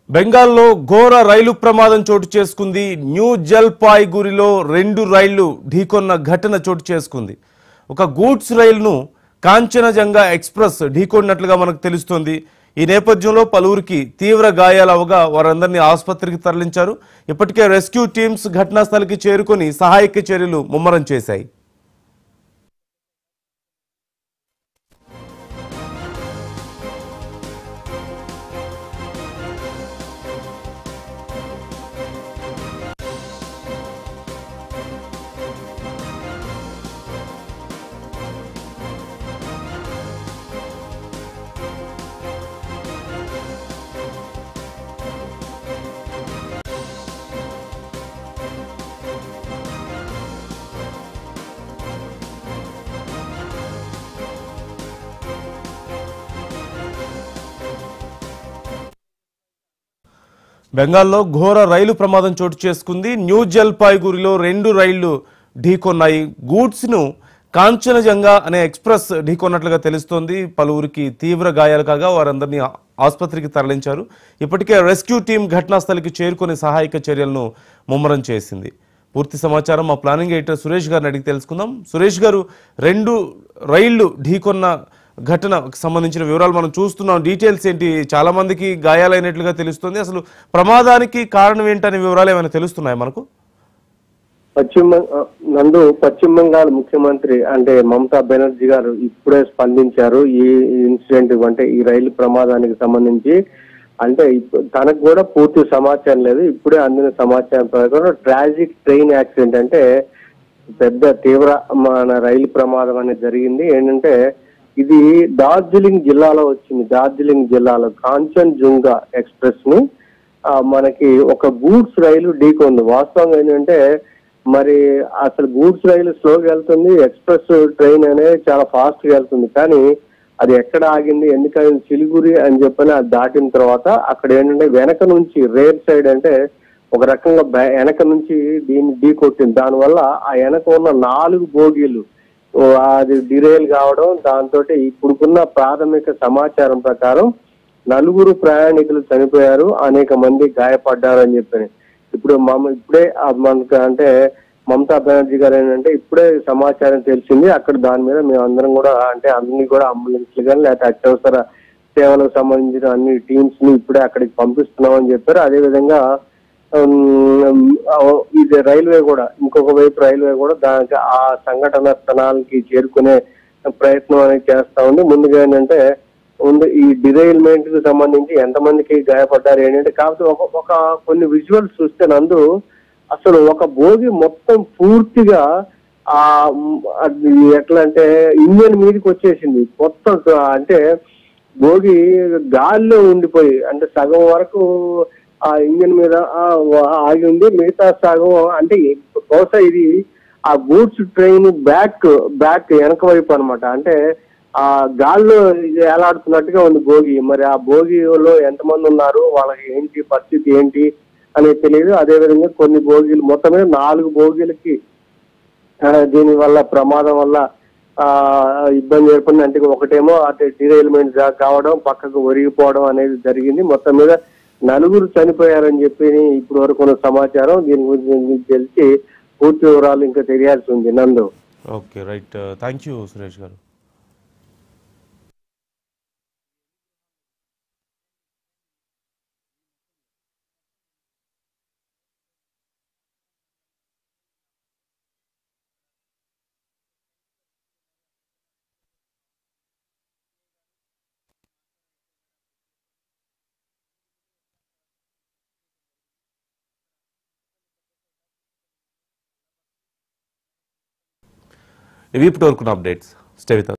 బెంగాల్లో ఘోర రైలు ప్రమాదం చోటు చేసుకుంది న్యూ జల్పాయ్గురిలో రెండు రైళ్లు ఢీకొన్న ఘటన చోటు చేసుకుంది ఒక గూడ్స్ రైలును కాంచనజంగా ఎక్స్ప్రెస్ ఢీకొన్నట్లుగా మనకు తెలుస్తోంది ఈ నేపథ్యంలో పలువురికి తీవ్ర గాయాలవగా వారందరినీ ఆసుపత్రికి తరలించారు ఇప్పటికే రెస్క్యూ టీమ్స్ ఘటనా స్థలికి చేరుకొని సహాయక చర్యలు ముమ్మరం చేశాయి బెంగాల్లో ఘోర రైలు ప్రమాదం చోటు చేసుకుంది న్యూ జల్పాయ్గురిలో రెండు రైళ్లు ఢీకొన్నాయి గూడ్స్ ను కాంచనజంగా అనే ఎక్స్ప్రెస్ ఢీకొన్నట్లుగా తెలుస్తోంది పలువురికి తీవ్ర గాయాలు కాగా వారందరినీ ఆ- ఆసుపత్రికి తరలించారు ఇప్పటికే రెస్క్యూ టీం ఘటనా స్థలికి చేరుకొని సహాయక చర్యలను ముమ్మరం చేసింది పూర్తి సమాచారం మా ప్లానింగ్ ఎడిటర్ సురేష్ గారిని అడిగి తెలుసుకుందాం సురేష్ గారు రెండు రైళ్లు ఢీకొన్న ఘటనకు సంబంధించిన వివరాలు మనం చూస్తున్నాం డీటెయిల్స్ ఏంటి చాలా మందికి గాయాలైనట్లుగా తెలుస్తుంది అసలు ప్రమాదానికి కారణం ఏంటనే వివరాలు ఏమైనా తెలుస్తున్నాయి మనకు పశ్చిమ బెంగ- నందు పశ్చిమ బెంగాల్ ముఖ్యమంత్రి అంటే మమతా బెనర్జీ గారు ఇప్పుడే స్పందించారు ఈ ఇన్సిడెంట్ అంటే ఈ రైలు ప్రమాదానికి సంబంధించి అంటే ఇప్పు- తనకు కూడా పూర్తి సమాచారం లేదు ఇప్పుడే అందిన సమాచారం ప్రకారం ట్రాజిక్ ట్రైన్ యాక్సిడెంట్ అంటే పెద్ద తీవ్రమైన రైలు ప్రమాదం అనేది జరిగింది ఏంటంటే ఇది డార్జిలింగ్ జిల్లాలో వచ్చింది డార్జిలింగ్ జిల్లాలో కాంచన్ జుంగా ఎక్స్ప్రెస్ ని ఆ, మనకి ఒక గూడ్స్ రైలు ఢీకొంది వాస్తవంగా ఏంటంటే మరి అసలు గూడ్స్ రైలు స్లోగా వెళ్తుంది ఎక్స్ప్రెస్ ట్రైన్ అనేది చాలా ఫాస్ట్ గా వెళ్తుంది కానీ అది ఎక్కడ ఆగింది ఎందుకని చిలుగురి అని చెప్పని అది దాటిన తర్వాత అక్కడ ఏంటంటే వెనక నుంచి రేర్ సైడ్ అంటే ఒక రకంగా బె- వెనక నుంచి దీన్ని ఢీ కొట్టింది దానివల్ల ఆ వెనక ఉన్న నాలుగు బోగీలు ఓ, అది డిరైల్ కావడం దాంతో ఇప్పుడుకున్న ప్రాథమిక సమాచారం ప్రకారం నలుగురు ప్రయాణికులు చనిపోయారు అనేక మంది గాయపడ్డారు అని చెప్పని ఇప్పుడు మమ ఇప్పుడే ఆ మనకు అంటే మమతా బెనర్జీ గారు ఏంటంటే ఇప్పుడే సమాచారం తెలిసింది అక్కడ దాని మీద మేము అందరం కూడా అంటే అన్ని కూడా అంబులెన్స్లు కానీ లేకపోతే అత్యవసర సేవలకు సంబంధించిన అన్ని టీమ్స్ ని ఇప్పుడే అక్కడికి పంపిస్తున్నామని చెప్పారు అదే విధంగా ఉమ్, ఆ, ఇది రైల్వే కూడా ఇంకొక వైపు రైల్వే కూడా దానికి ఆ సంఘటన స్థలానికి చేరుకునే ప్రయత్నం అనేది చేస్తా ఉంది ముందుగా ఏంటంటే ముందు ఈ డిరైల్మెంట్ కి సంబంధించి ఎంతమందికి గాయపడ్డారు ఏంటంటే కాకపోతే ఒక ఒక కొన్ని విజువల్స్ చూస్తే నందు అసలు ఒక భోగి మొత్తం పూర్తిగా ఆ మ్, అది ఎట్లా అంటే ఇంజన్ మీదకి వచ్చేసింది మొత్తం అంటే భోగి గాల్లో ఉండిపోయి అంటే సగం వరకు ఆ ఇంజన్ మీద ఆ, ఆగి ఉంది మిగతా సగం అంటే బహుశా ఇది ఆ గూడ్స్ ట్రైన్ బ్యాక్ బ్యాక్ వెనక వైపు అన్నమాట అంటే ఆ గాల్లో ఇది ఏలాడుతున్నట్టుగా ఉంది భోగి మరి ఆ భోగిలో ఎంతమంది ఉన్నారు వాళ్ళకి ఏంటి పరిస్థితి ఏంటి అనేది తెలియదు అదే విధంగా కొన్ని భోగిలు మొత్తం మీద నాలుగు భోగిలకి ఆ, దీని వల్ల ప్రమాదం వల్ల ఆ ఇబ్బంది ఏర్పడింది అంటే ఒకటేమో అటు డిరైల్మెంట్ కావడం పక్కకు ఒరిగిపోవడం అనేది జరిగింది మొత్తం మీద నలుగురు చనిపోయారని చెప్పి ఇప్పుడు వరకు ఉన్న సమాచారం దీని గురించి తెలిసి పూర్తి వివరాలు ఇంకా తెలియాల్సి ఉంది Nandu okay right thank you Suresh garu ఇవి ఇప్పటి వరకు అప్డేట్స్ స్టే విత్ us.